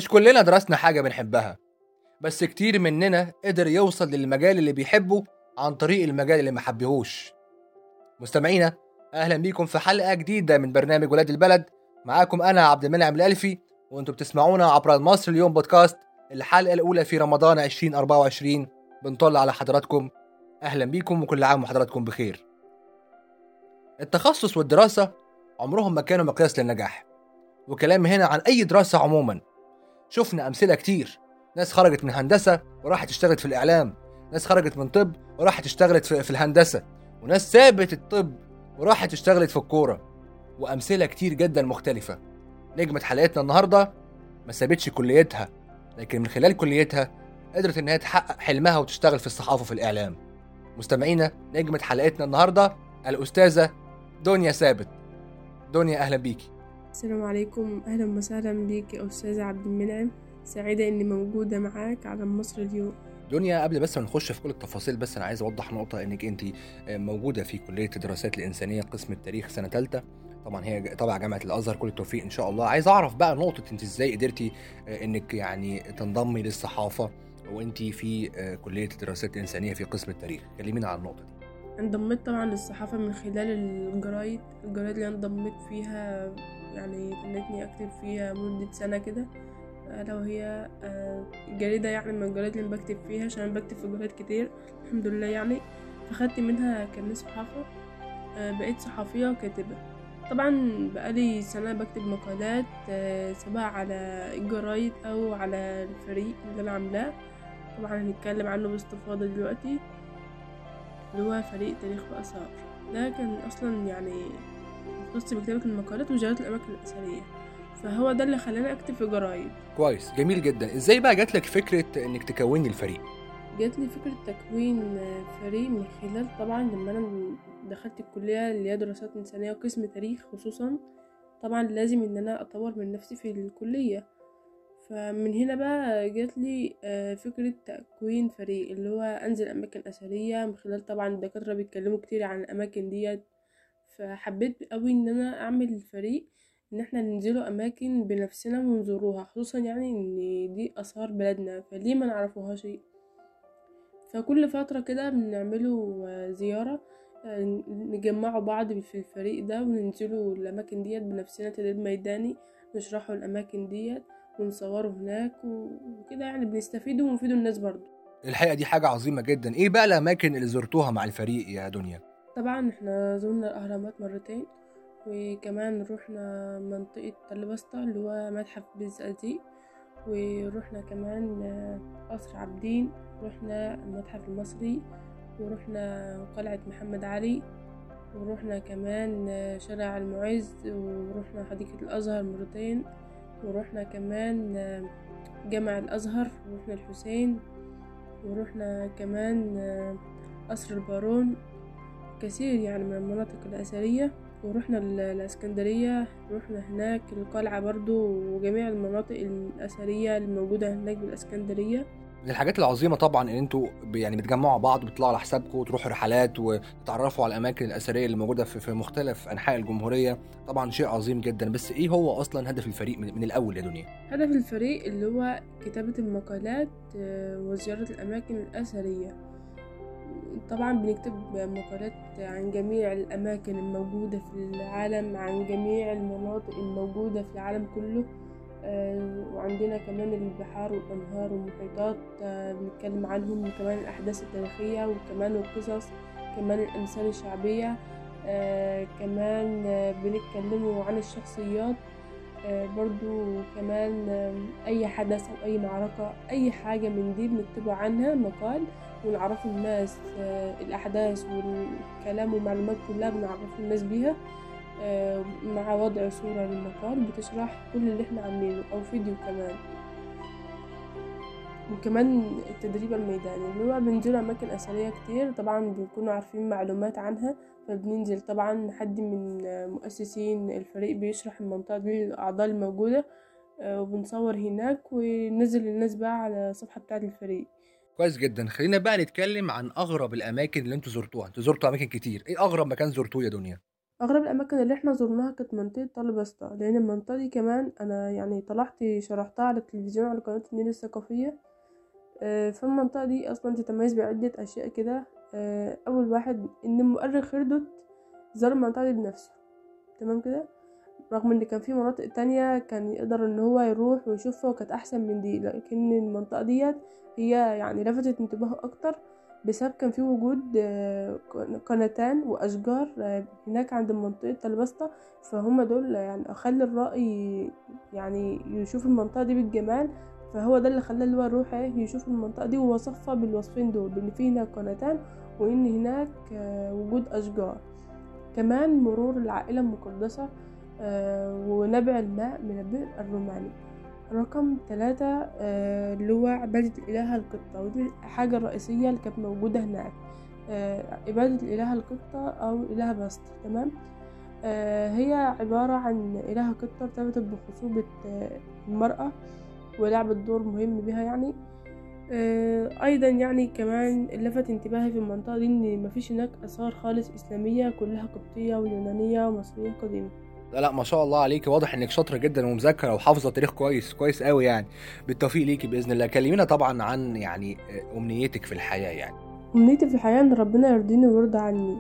كلنا درسنا حاجة بنحبها بس كتير مننا قدر يوصل للمجال اللي بيحبه عن طريق المجال اللي ما حبهوش مستمعينا اهلا بيكم في حلقة جديدة من برنامج ولاد البلد معاكم انا عبد المنعم الالفي وانتم بتسمعونا عبر المصر اليوم بودكاست الحلقة الأولى في رمضان 2024 بنطل على حضراتكم أهلا بيكم وكل عام وحضراتكم بخير التخصص والدراسة عمرهم ما كانوا مقياس للنجاح وكلام هنا عن أي دراسة عموما شفنا أمثلة كتير ناس خرجت من هندسة وراحت اشتغلت في الإعلام ناس خرجت من طب وراحت اشتغلت في, في الهندسة وناس سابت الطب وراحت اشتغلت في الكورة وأمثلة كتير جدا مختلفة نجمة حلقتنا النهاردة ما سابتش كليتها لكن من خلال كليتها قدرت إنها تحقق حلمها وتشتغل في الصحافة وفي الإعلام مستمعينا نجمة حلقتنا النهاردة الأستاذة دنيا ثابت دنيا أهلا بيكي السلام عليكم أهلا وسهلا بيك يا أستاذ عبد المنعم سعيدة إني موجودة معاك على مصر اليوم دنيا قبل بس ما نخش في كل التفاصيل بس انا عايز اوضح نقطه انك انت موجوده في كليه الدراسات الانسانيه قسم التاريخ سنه ثالثه طبعا هي طبعا جامعه الازهر كل التوفيق ان شاء الله عايز اعرف بقى نقطه انت ازاي قدرتي انك يعني تنضمي للصحافه وانت في كليه الدراسات الانسانيه في قسم التاريخ كلمينا عن النقطه دي انضميت طبعا للصحافة من خلال الجرايد الجرايد اللي أنا انضميت فيها يعني خلتني أكتب فيها مدة سنة كده ألا وهي جريدة يعني من الجرايد اللي بكتب فيها عشان أنا بكتب في جرايد كتير الحمد لله يعني فخدت منها كارنيه صحافة بقيت صحفية وكاتبة طبعا بقالي سنة بكتب مقالات سواء على الجرايد أو على الفريق اللي أنا عاملاه طبعا هنتكلم عنه باستفاضة دلوقتي اللي هو فريق تاريخ وآثار ده كان أصلا يعني مختص بكتابة المقالات وزيارة الأماكن الأثرية فهو ده اللي خلاني أكتب في جرايد كويس جميل جدا ازاي بقى جات لك فكره انك تكوني الفريق جات لي فكرة تكوين فريق من خلال طبعا لما أنا دخلت الكلية اللي هي دراسات إنسانية وقسم تاريخ خصوصا طبعا لازم إن أنا أطور من نفسي في الكلية فمن هنا بقى جات لي فكرة تكوين فريق اللي هو أنزل أماكن أثرية من خلال طبعا الدكاترة بيتكلموا كتير عن الأماكن ديت فحبيت أوي إن أنا أعمل فريق إن احنا ننزلوا أماكن بنفسنا ونزوروها خصوصا يعني إن دي آثار بلدنا فليه ما نعرفوهاش فكل فترة كده بنعملوا زيارة نجمعوا بعض في الفريق ده وننزلوا الأماكن ديت بنفسنا تدريب ميداني نشرحوا الأماكن ديت ونصوروا هناك وكده يعني بنستفيدوا ونفيدوا الناس برضو الحقيقه دي حاجه عظيمه جدا ايه بقى الاماكن اللي زرتوها مع الفريق يا دنيا طبعا احنا زرنا الأهرامات مرتين وكمان رحنا منطقة تل بسطة اللي هو متحف بالزقازيق ورحنا كمان قصر عابدين رحنا المتحف المصري ورحنا قلعة محمد علي ورحنا كمان شارع المعز ورحنا حديقة الأزهر مرتين ورحنا كمان جامع الأزهر ورحنا الحسين ورحنا كمان قصر البارون كثير يعني من المناطق الأثرية ورحنا الاسكندرية رحنا هناك القلعة برضو وجميع المناطق الأثرية الموجودة هناك بالاسكندرية من الحاجات العظيمه طبعا ان انتوا يعني بتجمعوا بعض وبتطلعوا على حسابكم وتروحوا رحلات وتتعرفوا على الاماكن الاثريه اللي موجوده في, في مختلف انحاء الجمهوريه طبعا شيء عظيم جدا بس ايه هو اصلا هدف الفريق من, من الاول يا دنيا هدف الفريق اللي هو كتابه المقالات وزياره الاماكن الاثريه طبعا بنكتب مقالات عن جميع الأماكن الموجودة في العالم عن جميع المناطق الموجودة في العالم كله آه وعندنا كمان البحار والأنهار والمحيطات آه بنتكلم عنهم وكمان الأحداث التاريخية وكمان القصص كمان الأمثال الشعبية آه كمان بنتكلموا عن الشخصيات برضو كمان أي حدث أو أي معركة أي حاجة من دي بنكتبوا عنها مقال ونعرفوا الناس الأحداث والكلام والمعلومات كلها بنعرفوا الناس بيها مع وضع صورة للمقال بتشرح كل اللي احنا عاملينه أو فيديو كمان وكمان التدريب الميداني اللي هو بننزل أماكن أثرية كتير طبعا بنكونوا عارفين معلومات عنها فبننزل طبعا حد من مؤسسين الفريق بيشرح المنطقة دي للأعضاء الموجودة وبنصور هناك وننزل الناس بقى على الصفحة بتاعة الفريق كويس جدا خلينا بقى نتكلم عن اغرب الاماكن اللي انتوا زرتوها انتوا زرتوا اماكن كتير ايه اغرب مكان زرتوه يا دنيا اغلب الاماكن اللي احنا زرناها كانت منطقه طالبستا لان المنطقه دي كمان انا يعني طلعت شرحتها على التلفزيون على قناه النيل الثقافيه آه، فالمنطقه دي اصلا تتميز بعده اشياء كده آه، اول واحد ان المؤرخ هيرودوت زار المنطقه دي بنفسه تمام كده رغم ان كان في مناطق تانية كان يقدر ان هو يروح ويشوفها وكانت احسن من دي لكن المنطقة ديت هي يعني لفتت انتباهه اكتر بسبب كان في وجود آه، قناتان واشجار آه، هناك عند منطقة البسطة فهم دول يعني خلى الرأي يعني يشوف المنطقة دي بالجمال فهو ده اللي خلاه اللي هو يروح ايه يشوف المنطقة دي ووصفها بالوصفين دول بان في هناك قناتان وان هناك آه، وجود اشجار كمان مرور العائلة المقدسة آه، ونبع الماء من البئر الروماني رقم ثلاثة آه، اللي هو عبادة الإله القطة ودي الحاجة الرئيسية اللي كانت موجودة هناك آه، عبادة الإله القطة أو إله باست تمام هي عبارة عن إله قطة ارتبطت بخصوبة المرأة ولعبت دور مهم بها يعني ايضا يعني كمان لفت انتباهي في المنطقه دي ان مفيش هناك اثار خالص اسلاميه كلها قبطيه ويونانيه ومصريه قديمه لا لا ما شاء الله عليكي واضح انك شاطره جدا ومذاكره وحافظه تاريخ كويس كويس قوي يعني بالتوفيق ليكي باذن الله كلمينا طبعا عن يعني امنيتك في الحياه يعني امنيتي في الحياه ان ربنا يرضيني ويرضى عني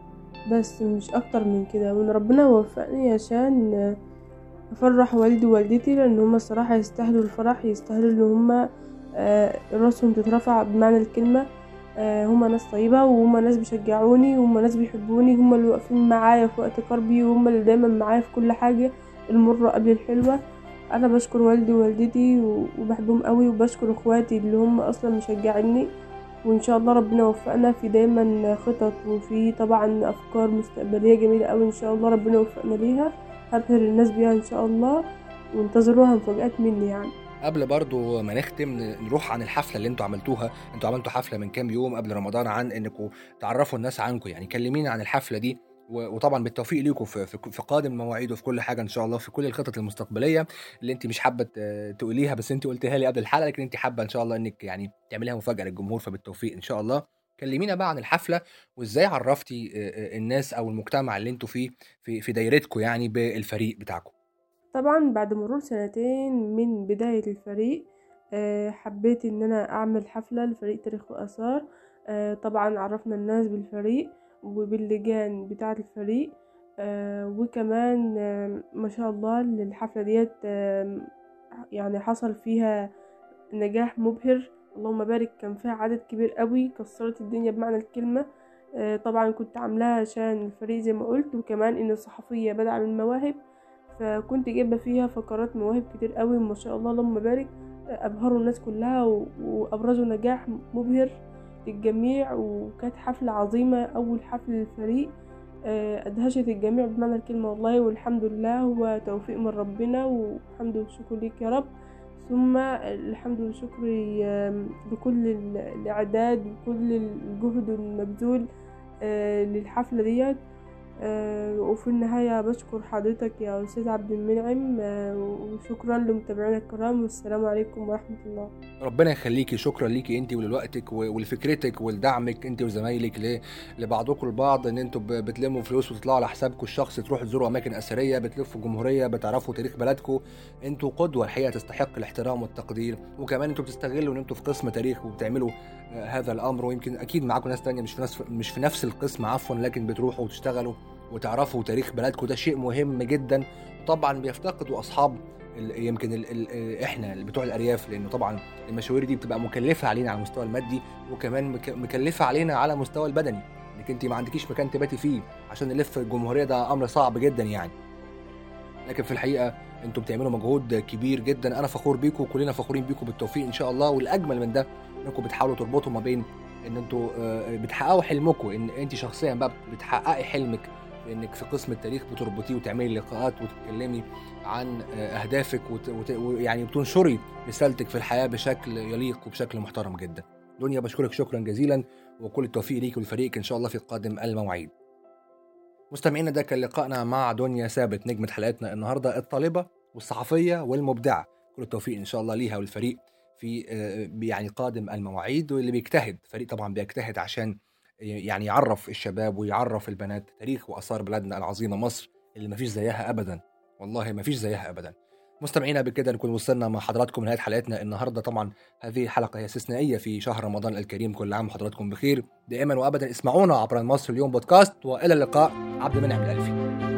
بس مش اكتر من كده وان ربنا يوفقني عشان افرح والدي ووالدتي لان هما الصراحه يستاهلوا الفرح يستاهلوا ان هما آه، راسهم تترفع بمعنى الكلمه آه، هما ناس طيبة وهما ناس بيشجعوني وهما ناس بيحبوني هما اللي واقفين معايا في وقت كربي وهما اللي دايما معايا في كل حاجة المرة قبل الحلوة انا بشكر والدي ووالدتي وبحبهم قوي وبشكر اخواتي اللي هم اصلا مشجعيني وان شاء الله ربنا يوفقنا في دايما خطط وفي طبعا افكار مستقبليه جميله قوي ان شاء الله ربنا يوفقنا ليها هبهر الناس بيها ان شاء الله وانتظروها مفاجآت مني يعني قبل برضو ما نختم نروح عن الحفله اللي انتوا عملتوها انتوا عملتوا حفله من كام يوم قبل رمضان عن انكم تعرفوا الناس عنكم يعني كلمينا عن الحفله دي وطبعا بالتوفيق ليكم في, في قادم مواعيد وفي كل حاجه ان شاء الله في كل الخطط المستقبليه اللي انت مش حابه تقوليها بس انت قلتها لي قبل الحلقه لكن انت حابه ان شاء الله انك يعني تعمليها مفاجاه للجمهور فبالتوفيق ان شاء الله كلمينا بقى عن الحفله وازاي عرفتي الناس او المجتمع اللي انتوا فيه في في دايرتكم يعني بالفريق بتاعكم طبعا بعد مرور سنتين من بداية الفريق آه، حبيت ان انا اعمل حفلة لفريق تاريخ واثار آه، طبعا عرفنا الناس بالفريق وباللجان بتاعة الفريق آه، وكمان ما شاء الله الحفلة ديت يعني حصل فيها نجاح مبهر اللهم بارك كان فيها عدد كبير قوي كسرت الدنيا بمعنى الكلمة طبعا كنت عاملاها عشان الفريق زي ما قلت وكمان ان الصحفية بدعم المواهب فكنت جايبه فيها فقرات مواهب كتير قوي ما شاء الله اللهم بارك ابهروا الناس كلها وابرزوا نجاح مبهر للجميع وكانت حفلة عظيمة أول حفل للفريق آه، أدهشت الجميع بمعنى الكلمة والله والحمد لله هو توفيق من ربنا والحمد والشكر ليك يا رب ثم الحمد والشكر لكل الإعداد وكل الجهد المبذول آه، للحفلة ديت آه، وفي النهاية بشكر حضرتك يا أستاذ عبد المنعم آه، وشكرا لمتابعينا الكرام والسلام عليكم ورحمة الله ربنا يخليكي شكرا ليكي انت ولوقتك ولفكرتك ولدعمك انت وزمايلك لبعضكم البعض ان انتوا بتلموا فلوس وتطلعوا على حسابكم الشخصي تروحوا تزوروا اماكن اثريه بتلفوا جمهوريه بتعرفوا تاريخ بلدكم انتوا قدوه الحقيقه تستحق الاحترام والتقدير وكمان انتوا بتستغلوا ان انتوا في قسم تاريخ وبتعملوا آه، هذا الامر ويمكن اكيد معاكم ناس تانية مش في نفس مش في نفس القسم عفوا لكن بتروحوا وتشتغلوا وتعرفوا تاريخ بلدكم ده شيء مهم جدا طبعا بيفتقدوا اصحاب يمكن ال ال احنا بتوع الارياف لانه طبعا المشاوير دي بتبقى مكلفه علينا على المستوى المادي وكمان مكلفه علينا على المستوى البدني انك انت ما عندكيش مكان تباتي فيه عشان نلف الجمهوريه ده امر صعب جدا يعني لكن في الحقيقه انتم بتعملوا مجهود كبير جدا انا فخور بيكم وكلنا فخورين بيكم بالتوفيق ان شاء الله والاجمل من ده انكم بتحاولوا تربطوا ما بين ان انتوا آه، بتحققوا حلمكم ان انت شخصيا بقى بتحققي حلمك انك في قسم التاريخ بتربطيه وتعملي لقاءات وتتكلمي عن آه، اهدافك ويعني وتنشري رسالتك في الحياه بشكل يليق وبشكل محترم جدا. دنيا بشكرك شكرا جزيلا وكل التوفيق ليك ولفريقك ان شاء الله في قادم المواعيد. مستمعينا ده كان لقائنا مع دنيا ثابت نجمة حلقتنا النهارده الطالبة والصحفية والمبدعة كل التوفيق ان شاء الله ليها والفريق في آه، يعني قادم المواعيد واللي بيجتهد فريق طبعا بيجتهد عشان يعني يعرف الشباب ويعرف البنات تاريخ واثار بلادنا العظيمه مصر اللي مفيش زيها ابدا والله مفيش زيها ابدا مستمعينا بكده نكون وصلنا مع حضراتكم لنهايه حلقتنا النهارده طبعا هذه حلقه هي استثنائيه في شهر رمضان الكريم كل عام وحضراتكم بخير دائما وابدا اسمعونا عبر مصر اليوم بودكاست والى اللقاء عبد المنعم الالفي